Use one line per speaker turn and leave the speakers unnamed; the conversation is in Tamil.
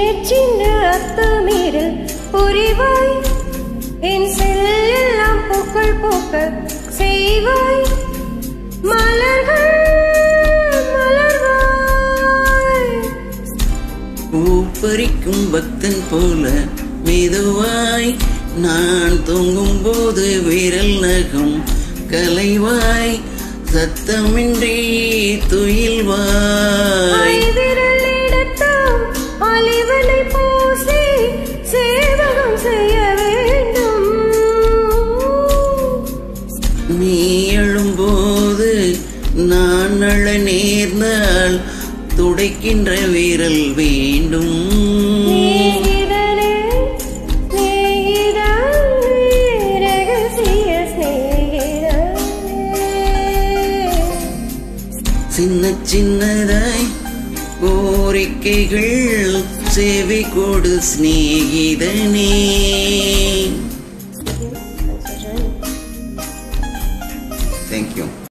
சின்ன அத்துமீறல் புரிவாய் என் செல்லெல்லாம் பூக்கள் பூக்க செய்வாய் மலர்கள் மலர்வாய்
பூப்பறிக்கும் பக்தன் போல மெதுவாய் நான் தூங்கும் போது விரல் நகம் கலைவாய் சத்தமின்றி துயில்வாய்
ஐவிரலிடத்தாம் அலிவனை பூசி சேவகம் செய்ய வேண்டும்
நீ எழும்போது நான் அழ நேர்ந்தால் துடைக்கின்ற விரல் வேண்டும்
சிநேகிதனே, சிநேகிதனே, ரகசிய சிநேகிதனே.
சின்ன சின்னதாய் கோரிக்கைகள் செவி கொடு சிநேகிதனே